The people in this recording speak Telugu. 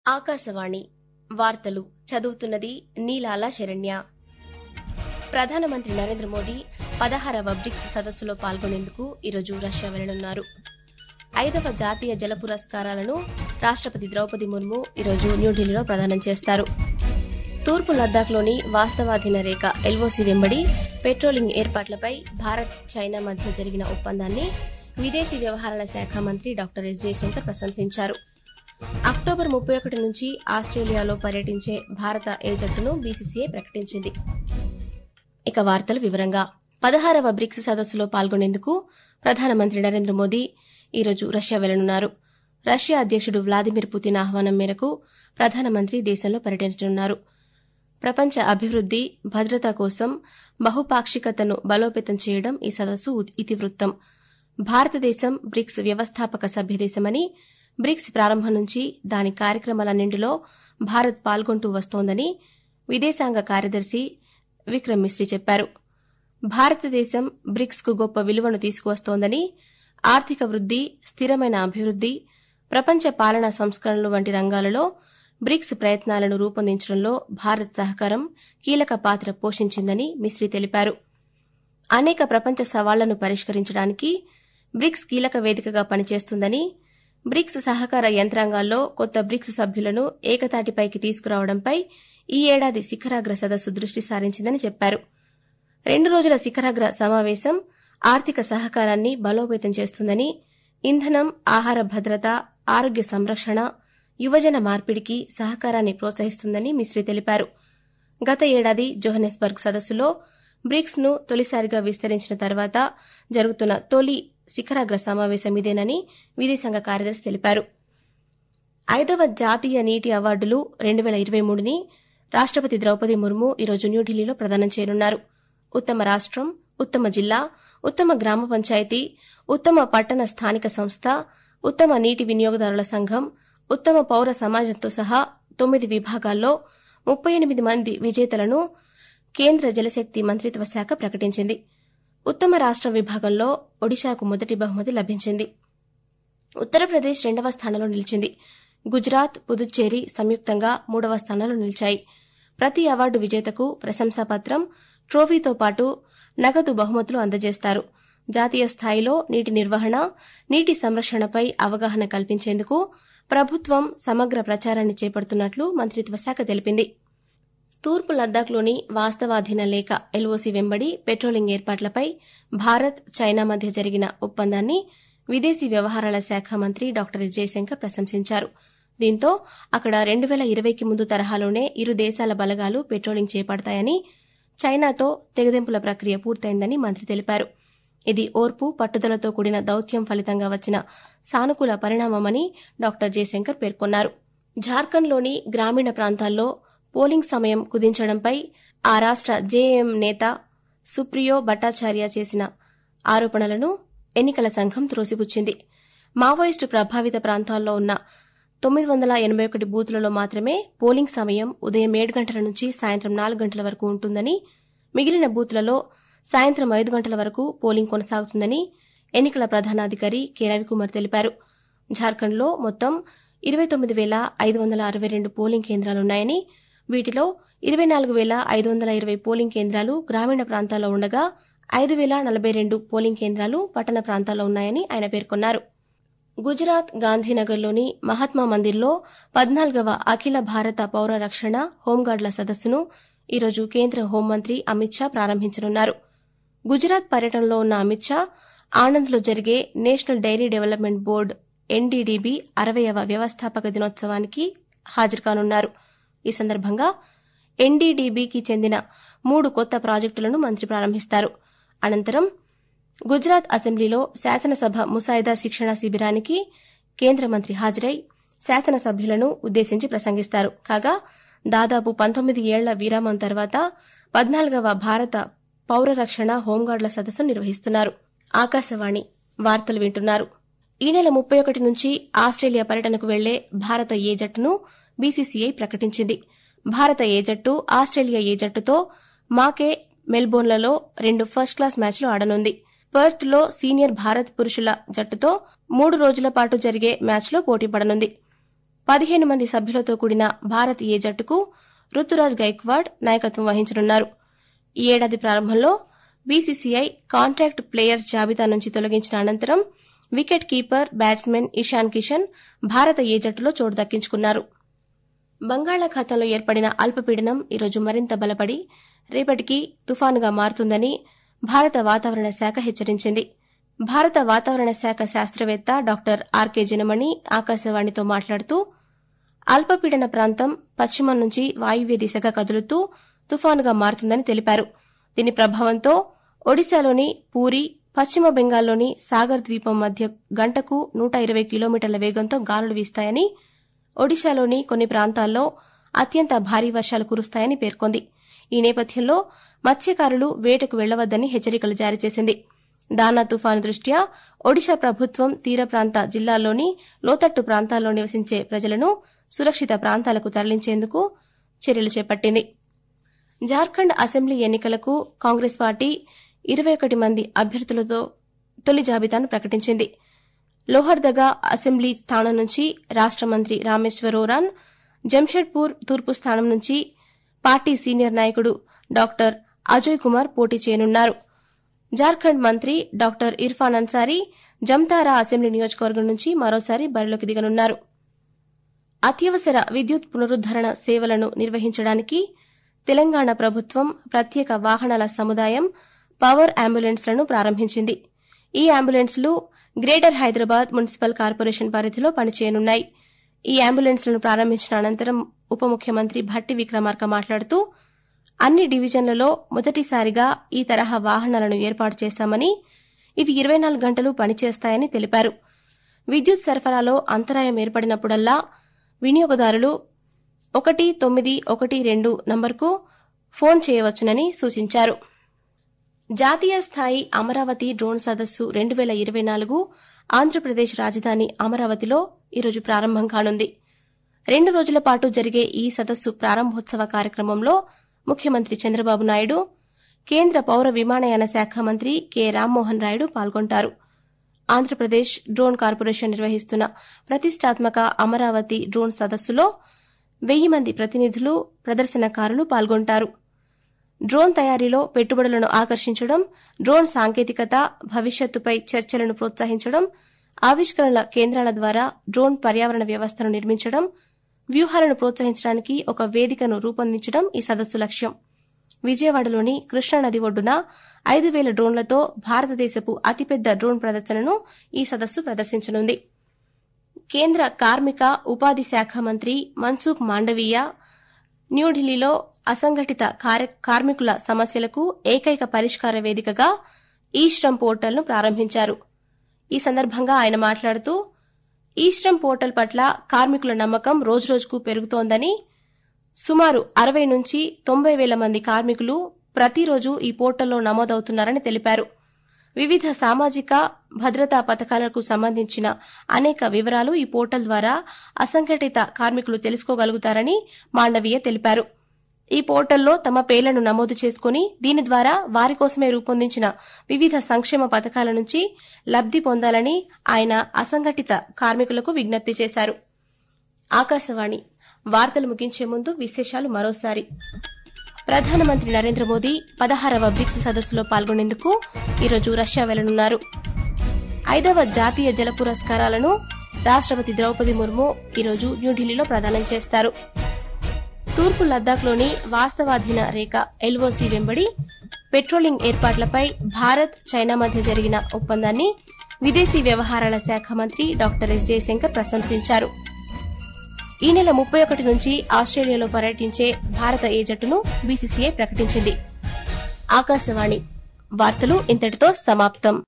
ఆకాశవాణి వార్తలు చదువుతున్నది నీలాల శరణ్య ప్రధానమంత్రి నరేంద్ర మోదీ పదహారవ బ్రిక్స్ సదస్సులో పాల్గొనేందుకు ఈరోజు రష్యా వెళ్లనున్నారు ఐదవ జాతీయ జల పురస్కారాలను రాష్టపతి ద్రౌపది ముర్ము ఈరోజు న్యూఢిల్లీలో ప్రదానం చేస్తారు తూర్పు లద్దాఖ్లోని వాస్తవాధీన రేఖ ఎల్ఓసీ వెంబడి పెట్రోలింగ్ ఏర్పాట్లపై భారత్ చైనా మధ్య జరిగిన ఒప్పందాన్ని విదేశీ వ్యవహారాల శాఖ మంత్రి డాక్టర్ ఎస్ జయశంకర్ ప్రశంసించారు అక్టోబర్ ముప్పై ఒకటి నుంచి ఆస్ట్రేలియాలో పర్యటించే భారత ఏ జట్టును బీసీసీఐ ప్రకటించింది ఇక వార్తల వివరంగా పదహారవ బ్రిక్స్ సదస్సులో పాల్గొనేందుకు ప్రధానమంత్రి నరేంద్ర మోదీ ఈరోజు రష్యా వెళ్లనున్నారు రష్యా అధ్యకుడు వ్లాదిమిర్ పుతిన్ ఆహ్వానం మేరకు ప్రధానమంత్రి దేశంలో పర్యటించనున్నారు ప్రపంచ అభివృద్ది భద్రత కోసం బహుపాక్షికతను బలోపేతం చేయడం ఈ సదస్సు ఇతివృత్తం భారతదేశం బ్రిక్స్ వ్యవస్థాపక సభ్యదేశమని బ్రిక్స్ ప్రారంభం నుంచి దాని కార్యక్రమాలన్నింటిలో భారత్ పాల్గొంటూ వస్తోందని విదేశాంగ కార్యదర్శి విక్రమ్ మిస్రీ చెప్పారు భారతదేశం బ్రిక్స్ కు గొప్ప విలువను తీసుకువస్తోందని ఆర్థిక వృద్ది స్థిరమైన అభివృద్ది ప్రపంచ పాలనా సంస్కరణలు వంటి రంగాలలో బ్రిక్స్ ప్రయత్నాలను రూపొందించడంలో భారత్ సహకారం కీలక పాత్ర పోషించిందని మిస్రీ తెలిపారు అనేక ప్రపంచ సవాళ్లను పరిష్కరించడానికి బ్రిక్స్ కీలక వేదికగా పనిచేస్తుందని బ్రిక్స్ సహకార యంత్రాంగాల్లో కొత్త బ్రిక్స్ సభ్యులను ఏకతాటిపైకి తీసుకురావడంపై ఈ ఏడాది శిఖరాగ్ర సదస్సు దృష్టి సారించిందని చెప్పారు రెండు రోజుల శిఖరాగ్ర సమావేశం ఆర్థిక సహకారాన్ని బలోపేతం చేస్తుందని ఇంధనం ఆహార భద్రత ఆరోగ్య సంరక్షణ యువజన మార్పిడికి సహకారాన్ని ప్రోత్సహిస్తుందని మిస్రీ తెలిపారు గత ఏడాది జోహనెస్బర్గ్ సదస్సులో బ్రిక్స్ ను తొలిసారిగా విస్తరించిన తర్వాత జరుగుతున్న తొలి శిఖరాగ్ర సమావేశం ఇదేనని విదేశాంగ కార్యదర్శి తెలిపారు ఐదవ జాతీయ నీటి అవార్డులు రెండు వేల ఇరవై మూడుని రాష్టపతి ద్రౌపది ముర్ము ఈరోజు న్యూఢిల్లీలో ప్రదానం చేయనున్నారు ఉత్తమ రాష్టం ఉత్తమ జిల్లా ఉత్తమ గ్రామ పంచాయతీ ఉత్తమ పట్టణ స్థానిక సంస్థ ఉత్తమ నీటి వినియోగదారుల సంఘం ఉత్తమ పౌర సమాజంతో సహా తొమ్మిది విభాగాల్లో ముప్పై ఎనిమిది మంది విజేతలను కేంద్ర జలశక్తి మంత్రిత్వ శాఖ ప్రకటించింది ఉత్తమ రాష్ట విభాగంలో ఒడిశాకు మొదటి బహుమతి లభించింది ఉత్తరప్రదేశ్ రెండవ స్థానంలో నిలిచింది గుజరాత్ పుదుచ్చేరి సంయుక్తంగా మూడవ స్థానంలో నిలిచాయి ప్రతి అవార్డు విజేతకు ప్రశంసాపత్రం ట్రోఫీతో పాటు నగదు బహుమతులు అందజేస్తారు జాతీయ స్థాయిలో నీటి నిర్వహణ నీటి సంరక్షణపై అవగాహన కల్పించేందుకు ప్రభుత్వం సమగ్ర ప్రచారాన్ని చేపడుతున్నట్లు మంత్రిత్వ శాఖ తెలిపింది తూర్పు లద్దాఖ్లోని వాస్తవాధీన లేఖ ఎల్ఓసీ వెంబడి పెట్రోలింగ్ ఏర్పాట్లపై భారత్ చైనా మధ్య జరిగిన ఒప్పందాన్ని విదేశీ వ్యవహారాల శాఖ మంత్రి డాక్టర్ ఎస్ జయశంకర్ ప్రశంసించారు దీంతో అక్కడ రెండు వేల ఇరవైకి ముందు తరహాలోనే ఇరు దేశాల బలగాలు పెట్రోలింగ్ చేపడతాయని చైనాతో తెగదెంపుల ప్రక్రియ పూర్తయిందని మంత్రి తెలిపారు ఇది ఓర్పు పట్టుదలతో కూడిన దౌత్యం ఫలితంగా వచ్చిన సానుకూల పరిణామమని డాక్టర్ జయశంకర్ పేర్కొన్నారు జార్ఖండ్లోని గ్రామీణ ప్రాంతాల్లో పోలింగ్ సమయం కుదించడంపై ఆ రాష్ట జేఏఎం నేత సుప్రియో భట్టాచార్య చేసిన ఆరోపణలను ఎన్నికల సంఘం త్రోసిపుచ్చింది మావోయిస్టు ప్రభావిత ప్రాంతాల్లో ఉన్న తొమ్మిది వందల ఎనబై ఒకటి బూతులలో మాత్రమే పోలింగ్ సమయం ఉదయం ఏడు గంటల నుంచి సాయంత్రం నాలుగు గంటల వరకు ఉంటుందని మిగిలిన బూత్లలో సాయంత్రం ఐదు గంటల వరకు పోలింగ్ కొనసాగుతుందని ఎన్నికల ప్రధానాధికారి కె రవికుమార్ తెలిపారు జార్ఖండ్లో మొత్తం ఇరవై తొమ్మిది వేల ఐదు వందల అరవై రెండు పోలింగ్ కేంద్రాలున్నాయని వీటిలో ఇరవై నాలుగు వేల ఐదు వందల ఇరవై పోలింగ్ కేంద్రాలు గ్రామీణ ప్రాంతాల్లో ఉండగా ఐదు వేల నలభై రెండు పోలింగ్ కేంద్రాలు పట్టణ ప్రాంతాల్లో ఉన్నాయని ఆయన పేర్కొన్నారు గుజరాత్ గాంధీనగర్లోని మహాత్మా మందిర్లో పద్నాలుగవ అఖిల భారత పౌర రక్షణ హోంగార్డుల సదస్సును ఈరోజు కేంద్ర హోంమంత్రి అమిత్ షా ప్రారంభించనున్నారు గుజరాత్ పర్యటనలో ఉన్న అమిత్ షా ఆనంద్లో జరిగే national dairy development board NDDB అరవయవ వ్యవస్థాపక దినోత్సవానికి హాజరుకానున్నారు ఈ సందర్భంగా ఎన్డీడీబీకి చెందిన మూడు కొత్త ప్రాజెక్టులను మంత్రి ప్రారంభిస్తారు అనంతరం గుజరాత్ అసెంబ్లీలో శాసనసభ ముసాయిదా శిక్షణ శిబిరానికి కేంద్ర మంత్రి హాజరై శాసనసభ్యులను ఉద్దేశించి ప్రసంగిస్తారు కాగా దాదాపు పంతొమ్మిది ఏళ్ల విరామం తర్వాత పద్నాలుగవ భారత పౌర రక్షణ హోంగార్డుల సదస్సు నిర్వహిస్తున్నారు ఆకాశవాణి వార్తలు వింటున్నారు ఈ నెల ముప్పై ఒకటి నుంచి ఆస్ట్రేలియా పర్యటనకు వెళ్లే భారత ఏ జట్టును బీసీసీఐ ప్రకటించింది భారత ఏ జట్టు ఆస్ట్రేలియా ఏ జట్టుతో మాకే మెల్బోర్న్లలో రెండు ఫస్ట్ క్లాస్ మ్యాచ్లు ఆడనుంది పర్త్ లో సీనియర్ భారత్ పురుషుల జట్టుతో మూడు రోజుల పాటు జరిగే మ్యాచ్లో పోటీ పడనుంది పదిహేను మంది సభ్యులతో కూడిన భారత్ ఏ జట్టుకు రుతురాజ్ గైక్వాడ్ నాయకత్వం వహించనున్నారు ఈ ఏడాది ప్రారంభంలో బీసీసీఐ కాంట్రాక్ట్ ప్లేయర్స్ జాబితా నుంచి తొలగించిన అనంతరం wicket keeper batsman Ishan Kishan భారత ఏ జట్టులో చోటు దక్కించుకున్నారు బంగాళాఖాతంలో ఏర్పడిన అల్పపీడనం ఈరోజు మరింత బలపడి రేపటికి తుఫానుగా మారుతుందని భారత వాతావరణ శాఖ హెచ్చరించింది భారత వాతావరణ శాఖ శాస్త్రవేత్త డాక్టర్ ఆర్కే జినమణి ఆకాశవాణితో మాట్లాడుతూ అల్పపీడన ప్రాంతం పశ్చిమం నుంచి వాయువ్య దిశగా కదులుతూ తుఫానుగా మారుతుందని తెలిపారు దీని ప్రభావంతో ఒడిశాలోని పూరి పశ్చిమ బెంగాల్లోని సాగర్ ద్వీపం మధ్య గంటకు నూట ఇరవై కిలోమీటర్ల వేగంతో గాలులు వీస్తాయని ఒడిశాలోని కొన్ని ప్రాంతాల్లో అత్యంత భారీ వర్షాలు కురుస్తాయని పేర్కొంది ఈ నేపథ్యంలో మత్స్యకారులు వేటకు వెళ్లవద్దని హెచ్చరికలు జారీ చేసింది దానా తుఫాను దృష్ట్యా ఒడిశా ప్రభుత్వం తీర ప్రాంత జిల్లాల్లోని లోతట్టు ప్రాంతాల్లో నివసించే ప్రజలను సురక్షిత ప్రాంతాలకు తరలించేందుకు చర్యలు చేపట్టింది జార్ఖండ్ అసెంబ్లీ ఎన్నికలకు కాంగ్రెస్ పార్టీ ఇరవై ఒకటి మంది అభ్యర్థులతో తొలి జాబితాను ప్రకటించింది లోహర్దగా అసెంబ్లీ స్థానం నుంచి రాష్ట మంత్రి రామేశ్వర్ ఓరాన్ జంషెడ్పూర్ తూర్పు స్థానం నుంచి పార్టీ సీనియర్ నాయకుడు డాక్టర్ అజయ్ కుమార్ పోటీ చేయనున్నారు జార్ఖండ్ మంత్రి డాక్టర్ ఇర్ఫాన్ అన్సారీ జమ్తారా అసెంబ్లీ నియోజకవర్గం నుంచి మరోసారి బరిలోకి దిగనున్నారు అత్యవసర విద్యుత్ పునరుద్దరణ సేవలను నిర్వహించడానికి తెలంగాణ ప్రభుత్వం ప్రత్యేక వాహనాల సముదాయం పవర్ అంబులెన్స్లను ప్రారంభించింది ఈ అంబులెన్స్లు గ్రేటర్ హైదరాబాద్ మున్సిపల్ కార్పొరేషన్ పరిధిలో పనిచేయనున్నాయి ఈ అంబులెన్స్లను ప్రారంభించిన అనంతరం ఉప ముఖ్యమంత్రి భట్టి విక్రమార్క మాట్లాడుతూ అన్ని డివిజన్లలో మొదటిసారిగా ఈ తరహా వాహనాలను ఏర్పాటు చేశామని ఇవి ఇరవై నాలుగు గంటలు పనిచేస్తాయని తెలిపారు విద్యుత్ సరఫరాలో అంతరాయం ఏర్పడినప్పుడల్లా వినియోగదారులు ఒకటి తొమ్మిది ఒకటి రెండు నంబర్కు ఫోన్ చేయవచ్చునని సూచించారు జాతీయ స్థాయి అమరావతి డ్రోన్ సదస్సు రెండు వేల ఇరవై నాలుగు ఆంధ్రప్రదేశ్ రాజధాని అమరావతిలో ఈరోజు ప్రారంభం కానుంది రెండు రోజుల పాటు జరిగే ఈ సదస్సు ప్రారంభోత్సవ కార్యక్రమంలో ముఖ్యమంత్రి చంద్రబాబు నాయుడు కేంద్ర పౌర విమానయాన శాఖ మంత్రి కె రామ్మోహన్ రాయుడు పాల్గొంటారు ఆంధ్రప్రదేశ్ డ్రోన్ కార్పొరేషన్ నిర్వహిస్తున్న ప్రతిష్టాత్మక అమరావతి డ్రోన్ సదస్సులో వెయ్యి మంది ప్రతినిధులు ప్రదర్శనకారులు పాల్గొంటారు డ్రోన్ తయారీలో పెట్టుబడులను ఆకర్షించడం డ్రోన్ సాంకేతికత భవిష్యత్తుపై చర్చలను ప్రోత్సహించడం ఆవిష్కరణల కేంద్రాల ద్వారా డ్రోన్ పర్యావరణ వ్యవస్థను నిర్మించడం వ్యూహాలను ప్రోత్సహించడానికి ఒక వేదికను రూపొందించడం ఈ సదస్సు లక్ష్యం విజయవాడలోని కృష్ణానది ఒడ్డున ఐదు వేల డ్రోన్లతో భారతదేశపు అతిపెద్ద డ్రోన్ ప్రదర్శనను ఈ సదస్సు ప్రదర్శించనుంది కేంద్ర కార్మిక ఉపాధి శాఖ మంత్రి మన్సుఖ్ మాండవీయ న్యూఢిల్లీలో అసంఘటిత కార్మికుల సమస్యలకు ఏకైక పరిష్కార వేదికగా ఈ శ్రమ్ పోర్టల్ను ప్రారంభించారు ఈ సందర్భంగా ఆయన మాట్లాడుతూ ఈ శ్రమ్ పోర్టల్ పట్ల కార్మికుల నమ్మకం రోజురోజుకు పెరుగుతోందని సుమారు అరవై నుంచి తొంభై వేల మంది కార్మికులు ప్రతిరోజు ఈ పోర్టల్లో నమోదవుతున్నారని తెలిపారు వివిధ సామాజిక భద్రతా పథకాలకు సంబంధించిన అనేక వివరాలు ఈ పోర్టల్ ద్వారా అసంఘటిత కార్మికులు తెలుసుకోగలుగుతారని మాండవీయ తెలిపారు ఈ పోర్టల్లో తమ పేర్లను నమోదు చేసుకుని దీని ద్వారా వారి కోసమే రూపొందించిన వివిధ సంక్షేమ పథకాల నుంచి లబ్ది పొందాలని ఆయన అసంఘటిత కార్మికులకు విజ్ఞప్తి చేశారు ఆకాశవాణి వార్తలు ముగించే ముందు విశేషాలు మరోసారి ప్రధానమంత్రి నరేంద్ర మోదీ పదహారవ బ్రిక్స్ సదస్సులో పాల్గొనేందుకు ఈరోజు రష్యా వెళ్లనున్నారు ఐదవ జాతీయ జల పురస్కారాలను రాష్టపతి ద్రౌపది ముర్ము ఈరోజు న్యూఢిల్లీలో ప్రదానం చేస్తారు తూర్పు లద్దాఖ్లోని వాస్తవాధీన రేఖ ఎల్ఓసి వెంబడి పెట్రోలింగ్ ఏర్పాట్లపై భారత్ చైనా మధ్య జరిగిన ఒప్పందాన్ని విదేశీ వ్యవహారాల శాఖ మంత్రి డాక్టర్ ఎస్ జయశంకర్ ప్రశంసించారు ఈ నెల ముప్పై ఒకటి నుంచి ఆస్ట్రేలియాలో పర్యటించే భారత ఏ జట్టును బీసీసీఐ ప్రకటించింది ఆకాశవాణి వార్తలు ఇంతటితో సమాప్తం